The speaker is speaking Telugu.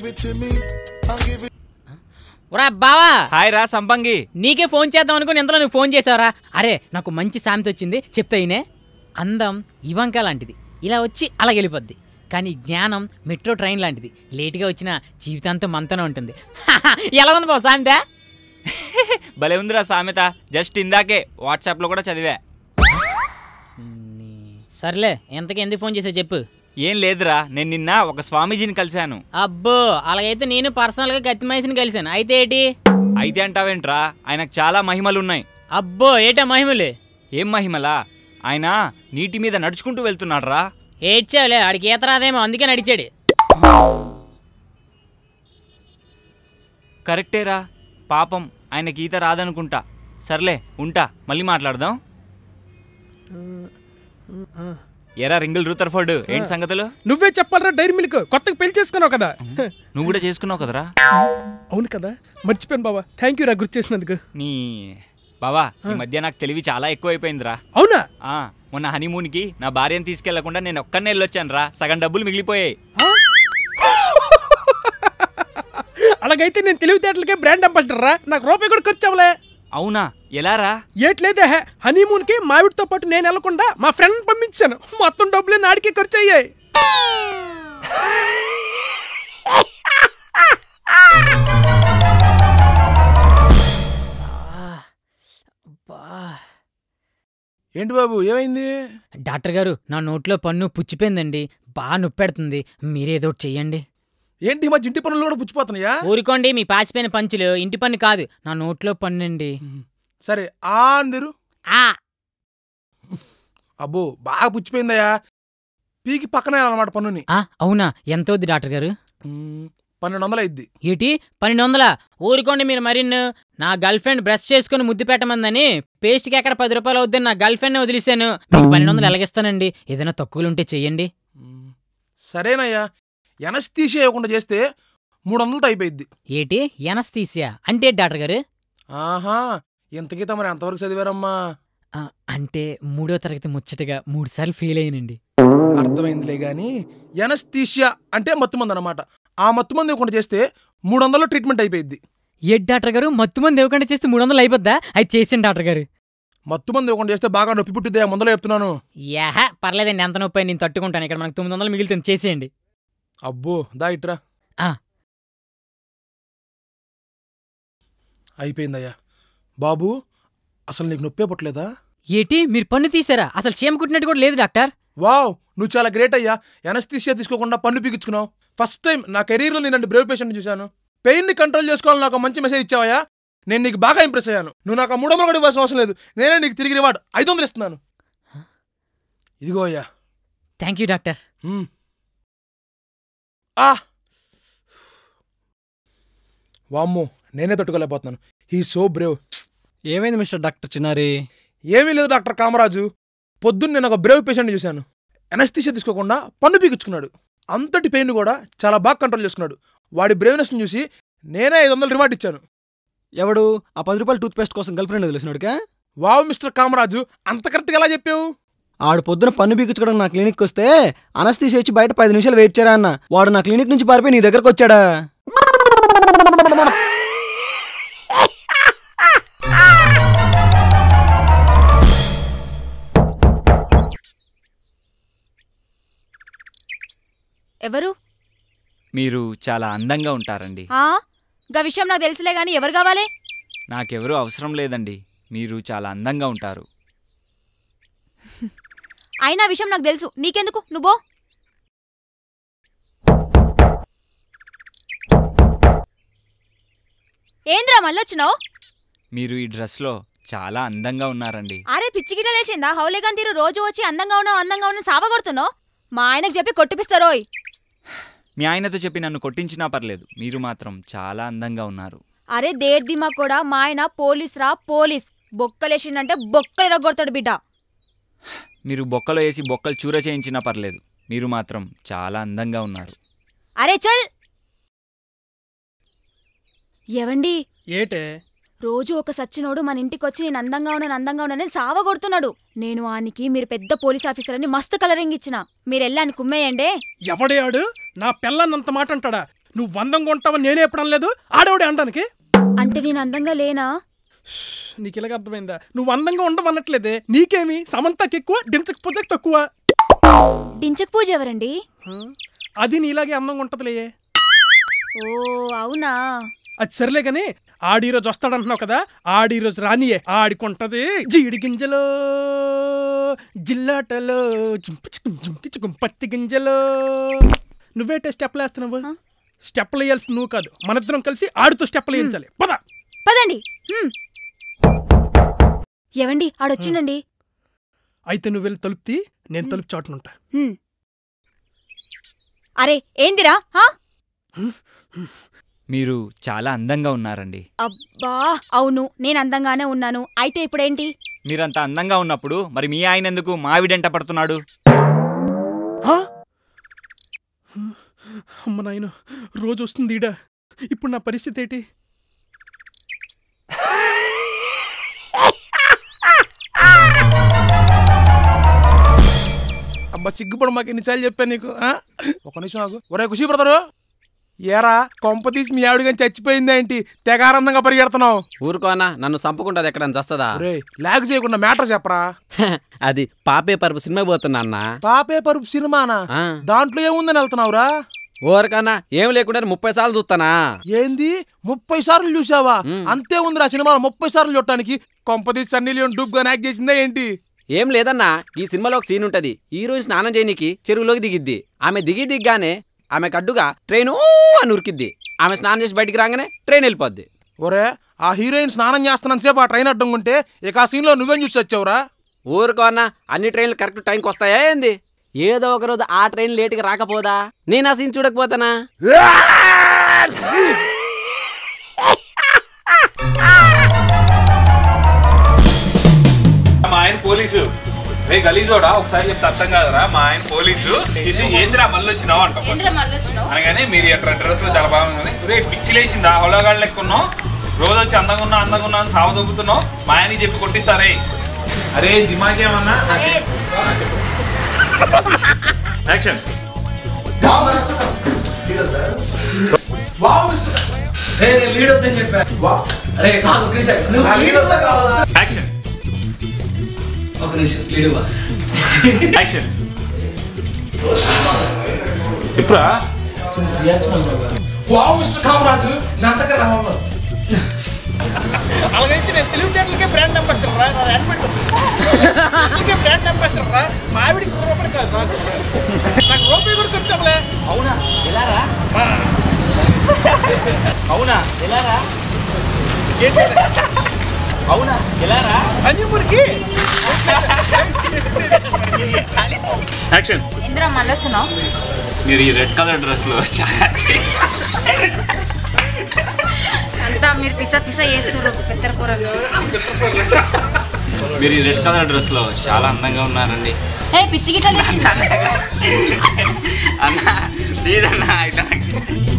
it to me. I'll give it. ఒరా బావా హాయ్ రా సంపంగి నీకే ఫోన్ చేద్దాం అనుకుని ఇంతలో నువ్వు ఫోన్ చేసావురా అరే నాకు మంచి సామెత వచ్చింది చెప్తా ఈయనే అందం ఇవంక లాంటిది ఇలా వచ్చి అలా వెళ్ళిపోద్ది కానీ జ్ఞానం మెట్రో ట్రైన్ లాంటిది లేటుగా వచ్చిన జీవితాంతం మనతోనే ఉంటుంది ఎలా ఉంది బావ సామెత భలే ఉందిరా సామెత జస్ట్ ఇందాకే వాట్సాప్లో కూడా చదివా సర్లే ఎంతకి ఎందుకు ఫోన్ చేసావు చెప్పు ఏం లేదురా నేను నిన్న ఒక స్వామీజీని కలిశాను అబ్బో అలాగైతే నేను పర్సనల్గా కత్తిమేసిని కలిశాను అయితే ఏంటి అయితే అంటావేంట్రా ఆయనకు చాలా మహిమలు ఉన్నాయి అబ్బో ఏటా మహిమలే ఏం మహిమలా ఆయన నీటి మీద నడుచుకుంటూ వెళ్తున్నాడు రా ఏడ్చావులే ఆడికి ఈత రాదేమో అందుకే నడిచాడు కరెక్టేరా పాపం ఆయనకి ఈత రాదనుకుంటా సర్లే ఉంటా మళ్ళీ మాట్లాడదాం ఎరా రింగిల్ రూతర్ఫోర్డ్ ఏంటి సంగతులు నువ్వే చెప్పాలరా డైరీ మిల్క్ కొత్తగా పెళ్లి చేసుకున్నావు కదా నువ్వు కూడా చేసుకున్నావు కదరా అవును కదా మర్చిపోయాను బాబా థ్యాంక్ యూ రా గుర్తు చేసినందుకు నీ బావా ఈ మధ్య నాకు తెలివి చాలా ఎక్కువైపోయిందిరా అవునా ఆ మొన్న హనీమూన్కి నా భార్యను తీసుకెళ్లకుండా నేను ఒక్కనే వెళ్ళొచ్చాను రా సగం డబ్బులు మిగిలిపోయాయి అలాగైతే నేను తెలివితేటలకే బ్రాండ్ అంబాసిడర్ రా నాకు రూపాయి కూడా ఖర్చు అవ్వలే అవునా ఎలారా ఏట్లేదే హనీమూన్ కి మావిడితో పాటు నేను వెళ్లకుండా మా ఫ్రెండ్ పంపించాను మొత్తం డబ్బులే నాడికి ఖర్చు అయ్యాయి ఏంటి బాబు ఏమైంది డాక్టర్ గారు నా నోట్లో పన్ను పుచ్చిపోయిందండి బాగా నొప్పెడుతుంది మీరేదో ఒకటి చెయ్యండి ఏంటి ఈ మధ్య ఇంటి పనులు కూడా పుచ్చిపోతున్నాయా ఊరుకోండి మీ పాసిపోయిన పంచులు ఇంటి పన్ను కాదు నా నోట్లో పన్ను అండి సరే ఆ అందరు ఆ అబ్బో బాగా పుచ్చిపోయిందయ్యా పీకి పక్కనే అనమాట పన్నుని ఆ, అవునా ఎంత అవుద్ది డాక్టర్ గారు మ్మ్, పన్నెండు వందలు అయింది ఏటి పన్నెండు వందలా ఊరుకోండి మీరు మరిన్ను నా గర్ల్ ఫ్రెండ్ బ్రష్ చేసుకుని ముద్దు పెట్టమందని పేస్ట్కి ఎక్కడ పది రూపాయలు అవుద్దని నా గర్ల్ ఫ్రెండ్ వదిలేశాను మీకు పన్నెండు వందలు ఎలాగిస్తానండి ఏదైనా తక్కువలు ఉంటే చెయ్యండి మ్మ్, సరేనయ్యా ఎనస్తీసి వేయకుండా చేస్తే మూడు వందలతో అయిపోయింది ఏటి ఎనస్తీసియా అంటే డాక్టర్ గారు ఆహా ఇంతకీ తమరు ఎంతవరకు చదివారమ్మా ఆ, అంటే మూడో తరగతి ముచ్చటగా మూడు సార్లు ఫెయిల్ అయ్యానండి అర్థమైందిలే గాని ఎనస్తీషియా అంటే మత్తుమంది అనమాట ఆ మత్తుమంది ఇవ్వకుండా చేస్తే మూడు వందల్లో ట్రీట్మెంట్ అయిపోయింది ఏ డాక్టర్ గారు మత్తు మంది ఇవ్వకుండా చేస్తే మూడు వందలు అయిపోద్దా అది చేసాను డాక్టర్ గారు మత్తుమంది ఇవ్వకుండా చేస్తే బాగా నొప్పి పుట్టిద్దే ముందలో చెప్తున్నాను యాహ పర్లేదండి ఎంత నొప్పి అయినా నేను తట్టుకుంటాను ఇక్కడ మనకు తొమ్మిది వందలు మిగులుతుంది చేసేయండి అబ్బో దా ఇట్రా ఆ. అయిపోయిందయ్యా బాబు అసలు నీకు నొప్పే పుట్టలేదా ఏటి మీరు పన్ను తీసారా అసలు చీమ కుట్టినట్టు కూడా లేదు డాక్టర్ వావ్ నువ్వు చాలా గ్రేట్ అయ్యా ఎనస్థీషియా తీసుకోకుండా పన్ను పీకించుకున్నావు ఫస్ట్ టైం నా కెరీర్లో నేను బ్రేవ్ పేషెంట్ చూశాను పెయిన్ని కంట్రోల్ చేసుకోవాలని నాకు ఒక మంచి మెసేజ్ ఇచ్చావయ్యా నేను నీకు బాగా ఇంప్రెస్ అయ్యాను నువ్వు నాకు ఆ మూడు వందలు కూడా ఇవ్వాల్సిన అవసరం లేదు నేనే నీకు తిరిగి రివార్డ్ ఐదు వందలు ఇస్తున్నాను ఇదిగో అయ్యా థ్యాంక్ యూ డాక్టర్ మ్మ్. ఆ వామ్మో నేనే తట్టుకోలేకపోతున్నాను హీ సో బ్రేవ్ ఏమైంది మిస్టర్ డాక్టర్ చిన్నారి ఏమీ లేదు డాక్టర్ కామరాజు పొద్దున్న నేను ఒక బ్రేవ్ పేషెంట్ చూశాను ఎనస్థీషియా తీసుకోకుండా పన్ను పీకించుకున్నాడు అంతటి పెయిన్ కూడా చాలా బాగా కంట్రోల్ చేసుకున్నాడు వాడి బ్రేవ్నెస్ని చూసి నేనే ఐదు వందలు రివార్డ్ ఇచ్చాను ఎవడు ఆ పది రూపాయల టూత్ పేస్ట్ కోసం గర్ల్ ఫ్రెండ్ వదిలేసినాడుగా వావ్ మిస్టర్ కామరాజు అంత కరెక్ట్గా ఎలా చెప్పావు ఆడు పొద్దున పన్ను బీకించుకోవడం నా క్లినిక్ వస్తే అనస్థీసి వచ్చి బయట పది నిమిషాలు వెయిట్ చేయరా అన్న వాడు నా క్లినిక్ నుంచి పారిపోయి నీ దగ్గరకు వచ్చాడా ఎవరు మీరు చాలా అందంగా ఉంటారండి ఆ గా విషయం నాకు తెలుసులే గాని ఎవరు కావాలి నాకెవరూ అవసరం లేదండి మీరు చాలా అందంగా ఉంటారు అయినా విషయం నాకు తెలుసు నీకెందుకు నువ్వో ఏంద్రా మళ్ళొచ్చినావు మీరు ఈ డ్రెస్లో చాలా అందంగా ఉన్నారండి అరే పిచ్చిగిట లేచిందా హౌలేగాన్ తీరు రోజు వచ్చి అందంగా ఉన్నావు అందంగా ఉన్నావు సావగొడుతున్నావు మా ఆయనకు చెప్పి కొట్టిపిస్తారోయ్ మీ ఆయనతో చెప్పి నన్ను కొట్టించినా పర్లేదు మీరు మాత్రం చాలా అందంగా ఉన్నారు అరే దేడ్దిమా కూడా మా ఆయన పోలీస్ రా పోలీస్ బొక్కలేసిండంటే బొక్కలు కొడతాడు బిడ్డ మీరు బొక్కలో వేసి బొక్కలు చూర చేయించినా పర్లేదు మీరు మాత్రం చాలా అందంగా ఉన్నారు అరే చల్ ఎవండి ఏటే రోజు ఒక సచ్చినోడు మన ఇంటికి వచ్చి నేను అందంగా ఉన్నాను అందంగా ఉన్నానని సావ కొడుతున్నాడు నేను ఆనికి మీరు పెద్ద పోలీస్ ఆఫీసర్ అని మస్తు కలరింగ్ ఇచ్చిన మీరు వెళ్ళాను కుమ్మేయండే ఎవడే ఆడు నా పిల్లన్నంత మాట అంటాడా నువ్వు అందంగా ఉంటావని నేనే ఎప్పుడు అనలేదు ఆడవాడే అనడానికి అంటే నేను అందంగా లేనా నీకు ఇలాగ అర్థమైందా నువ్వు అందంగా ఉండవన్నట్లేదే నీకేమి సమంతకి ఎక్కువ డించక పూజకి తక్కువ డించక్ పూజ ఎవరండి ఆ? అది నీలాగే అందంగా ఉంటదిలే ఓ అవునా అది సర్లే గాని ఆడి రోజు వస్తాడంటున్నావు కదా ఆడి రోజు రానియే ఆడికొంటది జీడి గింజలో జిల్లాటలో జింపిచుకుం జింకిచుకుం పత్తి గింజలో నువ్వేటే స్టెప్లు వేస్తున్నావు ఆ? స్టెప్లు వేయాల్సి నువ్వు కాదు మనిద్దరం కలిసి ఆడితో స్టెప్లు వేయించాలి పద పదండి హ్మ్. ఏవండి ఆడొచ్చిండండి అయితే నువ్వు వెళ్ళి తలుపుతి నేను తలుపు చాటునుంటా హ్మ్. అరే ఏందిరా హా? మీరు చాలా అందంగా ఉన్నారండి అబ్బా అవును నేను అందంగానే ఉన్నాను అయితే ఇప్పుడేంటి మీరంత అందంగా ఉన్నప్పుడు మరి మీ ఆయన ఎందుకు మావిడెంట పడుతున్నాడు హా? అమ్మ నాయన రోజు వస్తుంది ఈడ ఇప్పుడు నా పరిస్థితి ఏంటి అబ్బా సిగ్గుపడు మాకు ఎన్నిసార్లు చెప్పాను నీకు ఆ? ఒక నిమిషం ఆగు ఒరే ఖుషి బ్రదరు ఏరా కొంప తీసి మీ ఆవిడ కానీ చచ్చిపోయిందా ఏంటి తెగారందంగా పరిగెడుతున్నావు ఊరుకోనా నన్ను సంపుకుంటది ఎక్కడ చస్తదా ఒరే లాగ్ చేయకుండా మ్యాటర్ చెప్పరా అది పాపే పరుపు సినిమా పోతున్నా అన్న పాపే పరుపు సినిమానా ఆ. దాంట్లో ఏముందని వెళ్తున్నావురా ఊరకన్నా ఏం లేకుండా ముప్పై సార్లు చూస్తానా ఏంది ముప్పై సార్లు చూసావా అంతే ఉందిరా సినిమాలో ముప్పై సార్లు చూడటానికి కొంపదీసి సన్నీ లియోన్ డూబ్ గా యాక్ట్ చేసిందా ఏంటి ఏం లేదన్నా ఈ సినిమాలో ఒక సీన్ ఉంటది హీరోయిన్ స్నానం చేయనీకి చెరువులోకి దిగిద్ది ఆమె దిగి దిగ్గానే ఆమె అడ్డుగా ట్రైన్ అని ఉరికిద్ది ఆమె స్నానం చేసి బయటికి రాగానే ట్రైన్ వెళ్ళిపోద్ది ఒరే ఆ హీరోయిన్ స్నానం చేస్తున్నంత సేపు ఆ ట్రైన్ అడ్డం ఉంటే ఇక ఆ సీన్ లో నువ్వేం చూసి వచ్చావురా ఊరుకో అన్న అన్ని ట్రైన్లు కరెక్ట్ టైంకి వస్తాయా ఏంది ఏదో ఒక రోజు ఆ ట్రైన్ లేటుగా రాకపోదా నేను ఆ సీన్ చూడకపోతానా మా ఆయన పోలీసు రే గలీజోడా ఒకసారి చెప్తే అర్థం కాదురా మా ఆయన పోలీసు చూసి ఏందిరా మళ్ళీ వచ్చినావు అంట అనగానే మీరు అక్కడ డ్రెస్ లో చాలా బాగుంది రే పిచ్చి లేచిందా హోలాగాళ్ళు లెక్కున్నావు రోజు వచ్చి అందంగా ఉన్నా అందంగా ఉన్నా అని సాగు దొబ్బుతున్నావు మా ఆయనకి చెప్పి కొట్టిస్తారే అరే దిమాకేమన్నా యాక్షన్ యాక్షన్ యాక్షన్ చెప్పురా అలాగైతే నేను తెలివితేటలకే బ్రాండ్ అంబాసిడర్ రా నా హెల్మెట్ తెలివితేటలకే బ్రాండ్ అంబాసిడర్ రా మా ఆవిడికి రూపాయి కాదు నాకు నాకు రూపాయి కూడా ఖర్చవలే అవునా ఎలారా అవునా ఎలారా అవునా ఎలారా హనీమూన్కి యాక్షన్ ఇందిరా మళ్ళీ వచ్చినావు మీరు ఈ రెడ్ కలర్ డ్రెస్ లో చాలా అంతా మీరు పిస పిస చేస్తున్నారు పెద్దర కూరలు మీరు ఈ రెడ్ కలర్ డ్రెస్ లో చాలా అందంగా ఉన్నారండి ఏ పిచ్చి గిట్ల అన్న ప్లీజ్ అన్న ఇట్లా నాకు